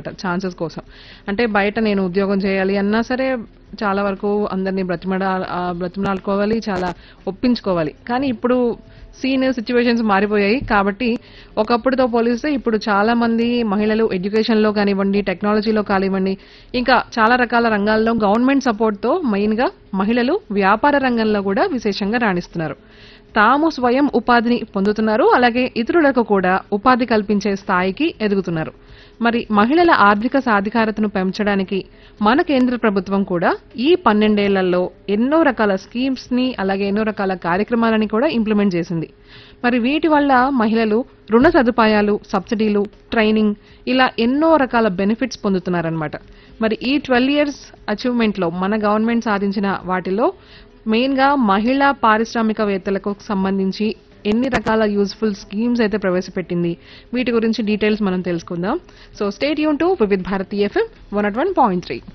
అనమాట ఛాన్సెస్ కోసం అంటే బయట నేను ఉద్యోగం చేయాలి అన్నా సరే చాలా వరకు అందరినీ బ్రతిమడా ఆ, బ్రతిమలాడుకోవాలి చాలా ఒప్పించుకోవాలి కానీ ఇప్పుడు సీన్ సిచ్యువేషన్స్ మారిపోయాయి కాబట్టి ఒకప్పుడుతో పోలిస్తే ఇప్పుడు చాలా మంది మహిళలు ఎడ్యుకేషన్ లో కానివ్వండి టెక్నాలజీలో కానివ్వండి ఇంకా చాలా రకాల రంగాల్లో గవర్నమెంట్ సపోర్ట్ తో మెయిన్ గా మహిళలు వ్యాపార రంగంలో కూడా విశేషంగా రాణిస్తున్నారు తాము స్వయం ఉపాధిని పొందుతున్నారు అలాగే ఇతరులకు కూడా ఉపాధి కల్పించే స్థాయికి ఎదుగుతున్నారు మరి మహిళల ఆర్థిక సాధికారతను పెంచడానికి మన కేంద్ర ప్రభుత్వం కూడా ఈ పన్నెండేళ్లలో ఎన్నో రకాల స్కీమ్స్ ని అలాగే ఎన్నో రకాల కార్యక్రమాలని కూడా ఇంప్లిమెంట్ చేసింది మరి వీటి వల్ల మహిళలు రుణ సదుపాయాలు సబ్సిడీలు ట్రైనింగ్ ఇలా ఎన్నో రకాల బెనిఫిట్స్ పొందుతున్నారన్నమాట మరి ఈ ట్వెల్వ్ ఇయర్స్ అచీవ్మెంట్ లో మన గవర్నమెంట్ సాధించిన వాటిలో మెయిన్ గా మహిళా పారిశ్రామికవేత్తలకు సంబంధించి ఎన్ని రకాల యూస్ఫుల్ స్కీమ్స్ అయితే ప్రవేశపెట్టింది వీటి గురించి డీటెయిల్స్ మనం తెలుసుకుందాం సో స్టేట్ యూన్ to Vividh Bharati FM one at one point three